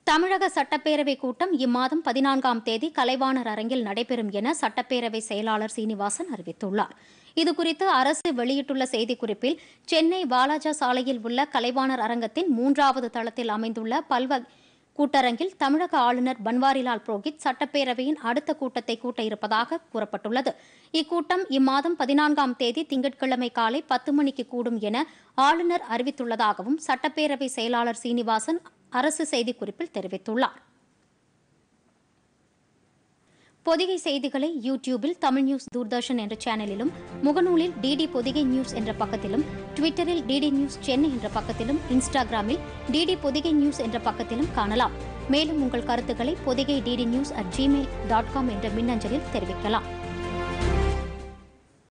தமிழக சட்டப்பேரவை கூட்டம் இம்மாதம் பதினான்காம் தேதி கலைவாணர் அரங்கில் நடைபெறும் என சட்டப்பேரவை செயலாளர் சீனிவாசன் அறிவித்துள்ளார் இதுகுறித்து அரசு வெளியிட்டுள்ள செய்திக்குறிப்பில் சென்னை வாலாஜா சாலையில் உள்ள கலைவாணர் அரங்கத்தின் மூன்றாவது தளத்தில் அமைந்துள்ள பல்வ கூட்டரங்கில் தமிழக ஆளுநர் பன்வாரிலால் புரோஹித் சட்டப்பேரவையின் அடுத்த கூட்டத்தை கூட்ட இருப்பதாக கூறப்பட்டுள்ளது இக்கூட்டம் இம்மாதம் பதினான்காம் தேதி திங்கட்கிழமை காலை பத்து மணிக்கு கூடும் என ஆளுநர் அறிவித்துள்ளதாகவும் சட்டப்பேரவை செயலாளர் சீனிவாசன் அரசு செய்திக்குறிப்பில் தெரிவித்துள்ளார் பொதிகை செய்திகளை யூடியூபில் தமிழ் நியூஸ் தூர்தர்ஷன் என்ற சேனலிலும் முகநூலில் டிடி பொதிகை நியூஸ் என்ற பக்கத்திலும் ட்விட்டரில் டிடி நியூஸ் சென்னை என்ற பக்கத்திலும் இன்ஸ்டாகிராமில் டிடி பொதிகை நியூஸ் என்ற பக்கத்திலும் காணலாம் மேலும் உங்கள் கருத்துக்களை Podhigai DD news at Gmail dot com என்ற மின்னஞ்சலில் தெரிவிக்கலாம்